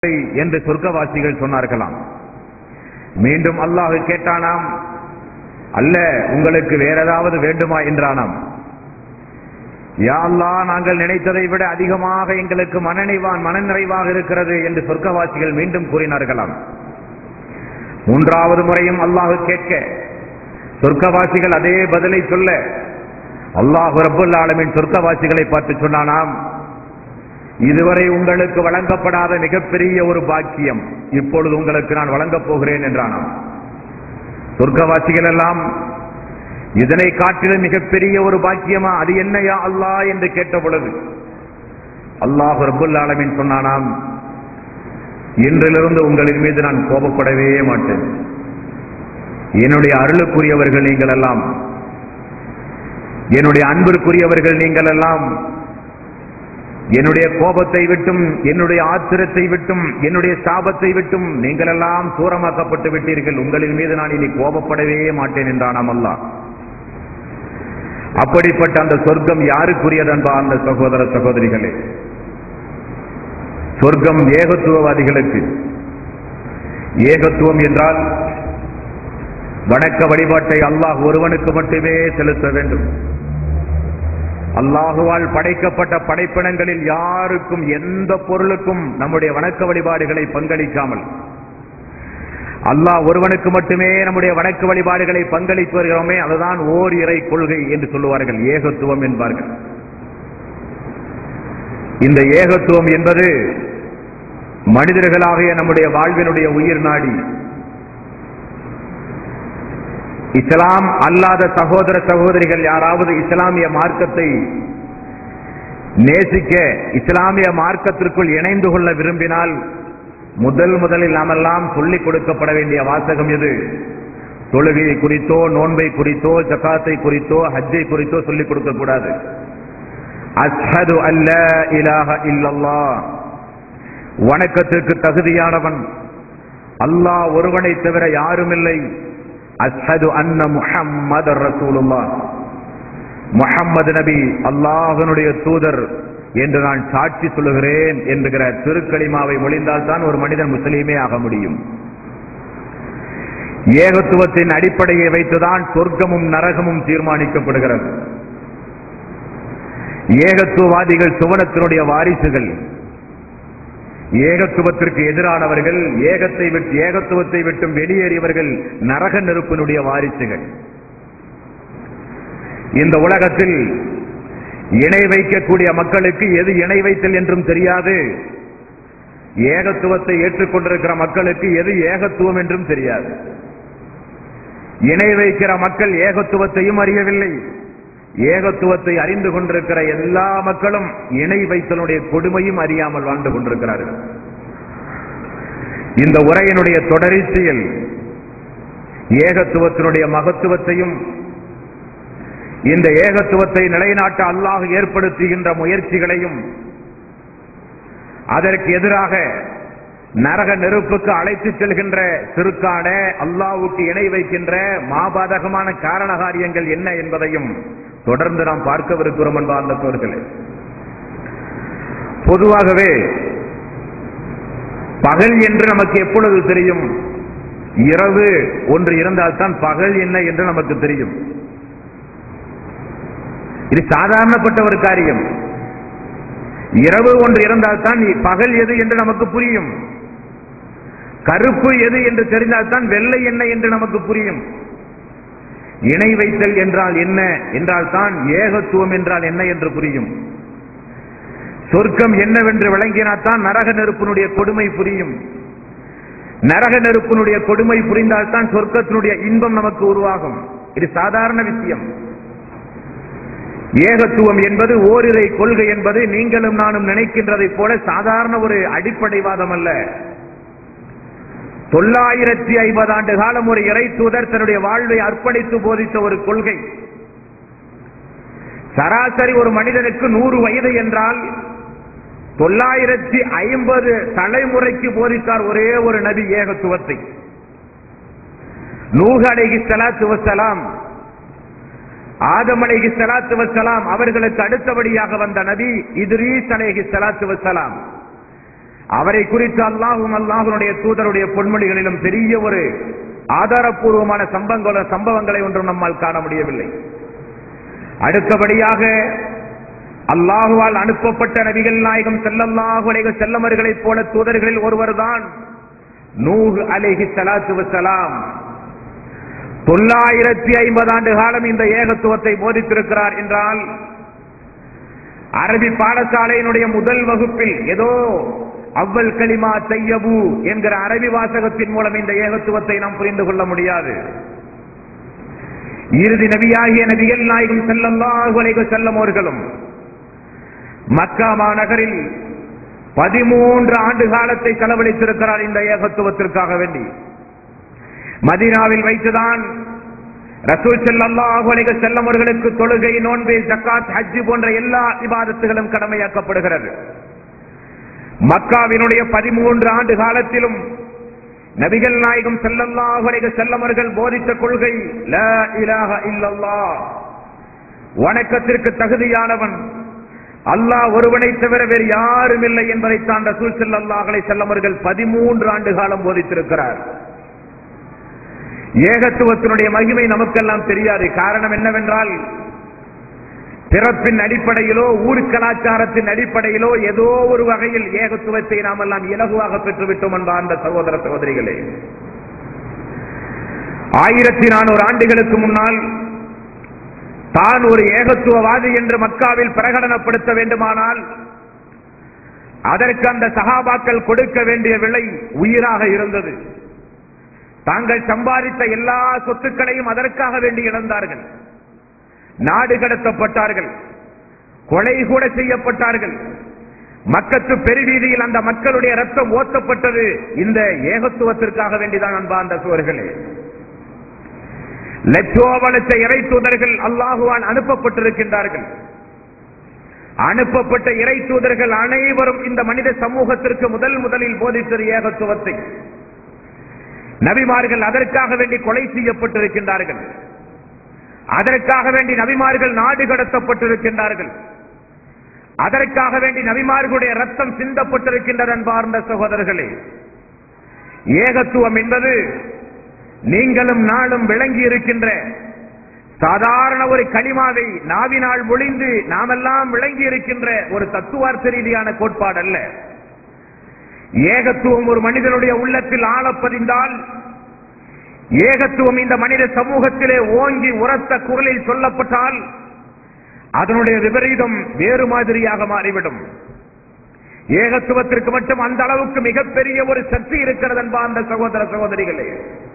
என்று சொர்க்கவாசிகள் சொன்னார்களாம் மீண்டும் அல்லாஹ் கேட்டானாம் அல்ல உங்களுக்கு வேற ஏதாவது வேண்டுமா என்றானாம் யா அல்லாஹ் நாங்கள் நினைத்ததை விட அதிகமாக எங்களுக்கு மனநிறைவான் மனநிறைவாக இருக்கிறது என்று சொர்க்கவாசிகள் மீண்டும் கூறினார்களாம் மூன்றாவது முறையும் அல்லாஹ் கேட்க சொர்க்கவாசிகள் அதே பதிலை சொல்ல அல்லாஹ் ரப்புல் ஆலமின் சொர்க்கவாசிகளை பார்த்து சொன்னானாம் இதுவரை உங்களுக்கு வழங்கப்படாத மிகப்பெரிய ஒரு பாக்கியம் இப்பொழுது உங்களுக்கு நான் வழங்கப் போகிறேன் என்றானாம் சொர்க்கவாசிகள் எல்லாம் இதனை காட்டிலும் மிகப்பெரிய ஒரு பாக்கியமா அது என்னையா அல்லாஹ் என்று கேட்ட பொழுது அல்லாஹ் ரப்புல் ஆலமின் சொன்னானாம் இன்றிலிருந்து உங்களின் மீது நான் கோபப்படவே மாட்டேன் என்னுடைய அருளுக்குரியவர்கள் நீங்கள் எல்லாம் என்னுடைய அன்பிற்குரியவர்கள் நீங்கள் எல்லாம் என்னுடைய கோபத்தை விட்டும் என்னுடைய ஆத்திரத்தை விட்டும் என்னுடைய சாபத்தை விட்டும் நீங்கள் எல்லாம் தூரமாக்கப்பட்டு விட்டீர்கள் உங்களின் மீது நான் இனி கோபப்படவே மாட்டேன் என்றானாம் அல்லாஹ் அப்படிப்பட்ட அந்த சொர்க்கம் யாருக்குரியது அன்பா அந்த சகோதர சகோதரிகளே சொர்க்கம் ஏகத்துவவாதிகளுக்கு ஏகத்துவம் என்றால் வணக்க வழிபாட்டை அல்லாஹ் ஒருவனுக்கு மட்டுமே செலுத்த வேண்டும் அல்லாஹுவால் படைக்கப்பட்ட படைப்பினங்களில் யாருக்கும் எந்த பொருளுக்கும் நம்முடைய வணக்க வழிபாடுகளை பங்களிக்காமல் அல்லாஹ் ஒருவனுக்கு மட்டுமே நம்முடைய வணக்க வழிபாடுகளை பங்களித்து வருகிறோமே அதுதான் ஓர் இறை கொள்கை என்று சொல்லுவார்கள் ஏகத்துவம் என்பார்கள் இந்த ஏகத்துவம் என்பது மனிதர்களாகிய நம்முடைய வாழ்வினுடைய உயிர் நாடி இஸ்லாம் அல்லாத சகோதர சகோதரிகள் யாராவது இஸ்லாமிய மார்க்கத்தை நேசிக்க இஸ்லாமிய மார்க்கத்திற்குள் இணைந்து கொள்ள விரும்பினால் முதல் முதலில் நாமெல்லாம் சொல்லிக் கொடுக்கப்பட வேண்டிய வாசகம் எது தொழுகையை குறித்தோ நோன்பை குறித்தோ ஜக்காத்தை குறித்தோ ஹஜ்ஜை குறித்தோ சொல்லிக் கொடுக்க கூடாது அஸ்ஹது அல்ல இலாஹ இல்லல்லாஹ் வணக்கத்திற்கு தகுதியானவன் அல்லாஹ் ஒருவனை தவிர யாருமில்லை அஸ்ஹது அன்ன முஹம்மது ரசூலுல்லாஹ் முஹம்மது நபி அல்லாஹனுடைய தூதர் என்று நான் சாட்சி சொல்லுகிறேன் என்கிற திருக்களிமாவை மொழிந்தால் தான் ஒரு மனிதன் முஸ்லீமே ஆக முடியும் ஏகத்துவத்தின் அடிப்படையை வைத்துதான் சொர்க்கமும் நரகமும் தீர்மானிக்கப்படுகிறது ஏகத்துவவாதிகள் சுவனத்தினுடைய வாரிசுகள் ஏகத்துவத்திற்கு எதிரானவர்கள் ஏகத்தை விட்டு ஏகத்துவத்தை விட்டும் வெளியேறியவர்கள் நரக நெருப்பினுடைய வாரிசுகள் இந்த உலகத்தில் இணை வைக்கக்கூடிய மக்களுக்கு எது இணை வைத்தல் என்றும் தெரியாது ஏகத்துவத்தை ஏற்றுக்கொண்டிருக்கிற மக்களுக்கு எது ஏகத்துவம் என்றும் தெரியாது இணை வைக்கிற மக்கள் ஏகத்துவத்தையும் அறியவில்லை ஏகத்துவத்தை அறிந்து கொண்டிருக்கிற எல்லா மக்களும் இணை வைத்தலுடைய கொடுமையும் அறியாமல் வாழ்ந்து கொண்டிருக்கிறார்கள் இந்த உரையினுடைய தொடர்ச்சியில் ஏகத்துவத்தினுடைய மகத்துவத்தையும் இந்த ஏகத்துவத்தை நிலைநாட்ட அல்லாஹ் ஏற்படுத்துகின்ற முயற்சிகளையும் அதற்கு எதிராக நரக நெருப்புக்கு அழைத்து செல்கின்ற சிறுக்கான அல்லாவுக்கு இணை வைக்கின்ற மாபாதகமான காரண காரியங்கள் என்ன என்பதையும் தொடர்ந்து நாம் பார்க்கவிருக்கிறோம் என்பார்ந்த தோர்களே பொதுவாகவே பகல் என்று நமக்கு எப்பொழுது தெரியும் இரவு ஒன்று இருந்தால்தான் பகல் என்ன என்று நமக்கு தெரியும் இது சாதாரணப்பட்ட ஒரு காரியம் இரவு ஒன்று இருந்தால்தான் பகல் எது என்று நமக்கு புரியும் கருப்பு எது என்று தெரிந்தால்தான் வெள்ளை என்ன என்று நமக்கு புரியும் இணை வைத்தல் என்றால் என்ன என்றால் தான் ஏகத்துவம் என்றால் என்ன என்று புரியும் சொர்க்கம் என்னவென்று விளங்கினால்தான் நரக நெருப்பினுடைய கொடுமை புரியும் நரக நெருப்பினுடைய கொடுமை புரிந்தால்தான் சொர்க்கத்தினுடைய இன்பம் நமக்கு உருவாகும் இது சாதாரண விஷயம் ஏகத்துவம் என்பது ஓரிரை கொள்கை என்பது நீங்களும் நானும் நினைக்கின்றதைப் போல சாதாரண ஒரு அடிப்படைவாதம் அல்ல தொள்ளாயிரத்தி ஐம்பது ஆண்டு காலம் ஒரு இறை தூதர் தன்னுடைய வாழ்வை அர்ப்பணித்து போதித்த ஒரு கொள்கை சராசரி ஒரு மனிதனுக்கு நூறு வயது என்றால் தொள்ளாயிரத்தி ஐம்பது தலைமுறைக்கு போதித்தார் ஒரே ஒரு நபி ஏகத்துவத்தை நூக அலைகி சலாத்து வசலாம் ஆதம் அலைகி சலாத்து வசலாம் அவர்களுக்கு அடுத்தபடியாக வந்த நபி இத்ரீஸ் அலைகி சலாத்து வசலாம் அவரை குறித்து அல்லாஹும் அல்லாஹுடைய தூதருடைய பொன்மொழிகளிலும் பெரிய ஒரு ஆதாரப்பூர்வமான சம்பவங்கள சம்பவங்களை ஒன்றும் நம்மால் காண முடியவில்லை அடுத்தபடியாக அல்லாஹுவால் அனுப்பப்பட்ட நபிகள் நாயகம் செல்லல்லாஹு அலைஹி செல்லமர்களைப் போல தூதர்களில் ஒருவர்தான் நூஹ் அலைஹி ஸலாத்து வஸலாம் தொள்ளாயிரத்தி ஐம்பது ஆண்டு காலம் இந்த ஏகத்துவத்தை போதித்திருக்கிறார் என்றால் அரபி பாடசாலையினுடைய முதல் வகுப்பில் ஏதோ அவ்வல் கலிமா தையபு என்கிற அரபி வாசகத்தின் மூலம் இந்த ஏகத்துவத்தை நாம் புரிந்து கொள்ள முடியாது இறுதி நபியாகிய நபிகள் நாயகம் செல்லல்லாஹு அலைஹி செல்லம் அவர்களும் மக்கா மாநகரில் பதிமூன்று ஆண்டு காலத்தை செலவழித்திருக்கிறார் இந்த ஏகத்துவத்திற்காக வேண்டி மதீனாவில் வைத்துதான் ரசூல் ஸல்லல்லாஹு அலைஹி வஸல்லம் அவர்களுக்கு தொழுகை நோன்பு ஜக்காத் ஹஜ் போன்ற எல்லா இபாதத்துகளும் கடமையாக்கப்படுகிறது மக்காவினுடைய பதிமூன்று ஆண்டு காலத்திலும் நபிகள் நாயகம் ஸல்லல்லாஹு அலைஹி வஸல்லம் அவர்கள் போதித்த கொள்கை லா இலாஹ இல்லல்லாஹ் வணக்கத்திற்கு தகுதியானவன் அல்லாஹ் ஒருவனை தவிர வேறு யாரும் இல்லை என்பதைத்தான் ரசூல் ஸல்லல்லாஹு அலைஹி வஸல்லம் அவர்கள் பதிமூன்று ஆண்டு காலம் போதித்திருக்கிறார் ஏகத்துவத்தினுடைய மகிமை நமக்கெல்லாம் தெரியாது காரணம் என்னவென்றால் பிறப்பின் அடிப்படையிலோ ஊர் கலாச்சாரத்தின் அடிப்படையிலோ ஏதோ ஒரு வகையில் ஏகத்துவத்தை நாம் எல்லாம் இலகுவாக பெற்றுவிட்டோம் என்பார்ந்த சகோதர சகோதரிகளே ஆயிரத்தி நானூறு ஆண்டுகளுக்கு முன்னால் தான் ஒரு ஏகத்துவவாதி என்று மக்காவில் பிரகடனப்படுத்த வேண்டுமானால் அதற்கு அந்த சகாபாக்கள் கொடுக்க வேண்டிய விலை உயிராக இருந்தது தாங்கள் சம்பாதித்த எல்லா சொத்துக்களையும் அதற்காக வேண்டி இழந்தார்கள் நாடு கடத்தப்பட்டார்கள் கொலை கூட செய்யப்பட்டார்கள் மக்கத்து பெருவீதியில் அந்த மக்களுடைய ரத்தம் ஓத்தப்பட்டது இந்த ஏகத்துவத்திற்காக வேண்டிதான் அன்பார்ந்த சுவர்களே லட்சோப லட்ச இறை தூதர்கள் அல்லாஹுவான் அனுப்பப்பட்டிருக்கின்றார்கள் அனுப்பப்பட்ட இறை தூதர்கள் அனைவரும் இந்த மனித சமூகத்திற்கு முதல் முதலில் போதித்தது ஏகத்துவத்தை நபிமார்கள் அதற்காக வேண்டி கொலை செய்யப்பட்டிருக்கின்றார்கள் அதற்காக வேண்டி நபிமார்கள் நாடு கடத்தப்பட்டிருக்கின்றார்கள் அதற்காக வேண்டி நபிமார்களுடைய ரத்தம் சிந்தப்பட்டிருக்கின்றது அன்பார்ந்த சகோதரர்களே ஏகத்துவம் என்பது நீங்களும் நாளும் விளங்கி இருக்கின்ற சாதாரண ஒரு களிமாவை நாவினால் ஒளிந்து நாமெல்லாம் விளங்கி இருக்கின்ற ஒரு தத்துவார்த்த ரீதியான கோட்பாடு அல்ல ஏகத்துவம் ஒரு மனிதனுடைய உள்ளத்தில் ஆழப்பதிந்தால் ஏகத்துவம் இந்த மனித சமூகத்திலே ஓங்கி உரத்த குரலில் சொல்லப்பட்டால் அதனுடைய விபரீதம் வேறு மாதிரியாக மாறிவிடும் ஏகத்துவத்திற்கு மட்டும் அந்த அளவுக்கு மிகப்பெரிய ஒரு சக்தி இருக்கிறது என்பார்ந்த சகோதர சகோதரிகளே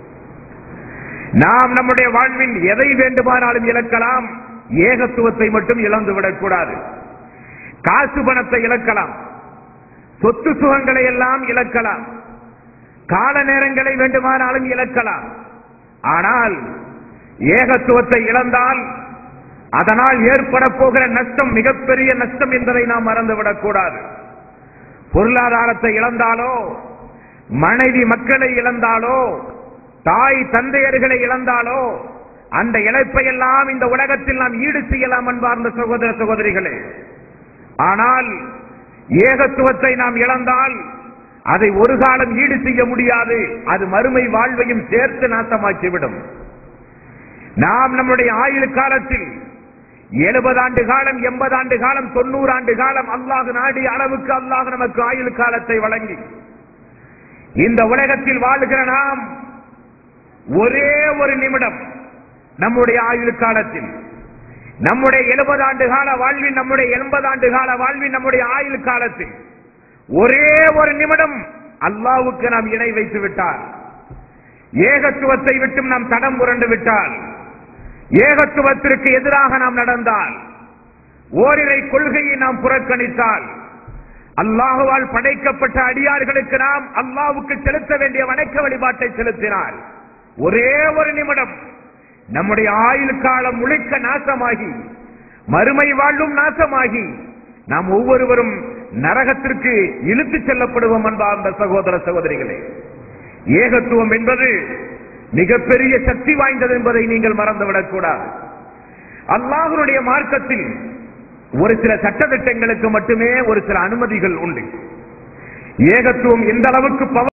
நாம் நம்முடைய வாழ்வில் எதை வேண்டுமானாலும் இழக்கலாம் ஏகத்துவத்தை மட்டும் இழந்துவிடக் கூடாது காசு பணத்தை இழக்கலாம் சொத்து சுகங்களை எல்லாம் இழக்கலாம் கால நேரங்களை வேண்டுமானாலும் இழக்கலாம் ஆனால் ஏகத்துவத்தை இழந்தால் அதனால் ஏற்பட போகிற நஷ்டம் மிகப்பெரிய நஷ்டம் என்பதை நாம் மறந்துவிடக் கூடாது பொருளாதாரத்தை இழந்தாலோ மனைவி மக்களை இழந்தாலோ தாய் தந்தையர்களை இழந்தாலோ அந்த இழப்பை எல்லாம் இந்த உலகத்தில் நாம் ஈடு செய்யலாம் என்பார்ந்த சகோதர சகோதரிகளே ஆனால் ஏகத்துவத்தை நாம் இழந்தால் அதை ஒரு காலம் ஈடு செய்ய முடியாது அது மறுமை வாழ்வையும் சேர்த்து நாசமாக்கிவிடும் நாம் நம்முடைய ஆயுள் காலத்தில் எழுபது ஆண்டு காலம் எண்பது ஆண்டு காலம் தொண்ணூறு ஆண்டு காலம் அல்லாஹ் நாடிய அளவுக்கு அல்லாஹ் நமக்கு ஆயுள் காலத்தை வழங்கி இந்த உலகத்தில் வாழ்கிற நாம் ஒரே ஒரு நிமிடம் நம்முடைய ஆயுள் காலத்தில் நம்முடைய எழுபது ஆண்டு கால வாழ்வில் நம்முடைய எண்பது ஆண்டு கால வாழ்வில் நம்முடைய ஆயுள் காலத்தில் ஒரே ஒரு நிமிடம் அல்லாவுக்கு நாம் இணை வைத்து விட்டால் ஏகத்துவத்தை விட்டும் நாம் தடம் புரண்டு விட்டால் ஏகத்துவத்திற்கு எதிராக நாம் நடந்தால் ஓரிரை கொள்கையை நாம் புறக்கணித்தால் அல்லாஹுவால் படைக்கப்பட்ட அடியார்களுக்கு நாம் அல்லாவுக்கு செலுத்த வேண்டிய வணக்க வழிபாட்டை செலுத்தினால் ஒரே ஒரு நிமிடம் நம்முடைய ஆயுள் காலம் முழுக்க நாசமாகி மறுமை வாழ்வும் நாசமாகி நாம் ஒவ்வொருவரும் நரகத்திற்கு இழுத்துச் செல்லப்படுவோம் என்பார்ந்த சகோதர சகோதரிகளே ஏகத்துவம் என்பது மிகப்பெரிய சக்தி வாய்ந்தது என்பதை நீங்கள் மறந்துவிடக் கூடாது அல்லாஹனுடைய மார்க்கத்தில் ஒரு சில சட்டத்திட்டங்களுக்கு மட்டுமே ஒரு சில அனுமதிகள் உண்டு ஏகத்துவம் எந்த அளவுக்கு பவர்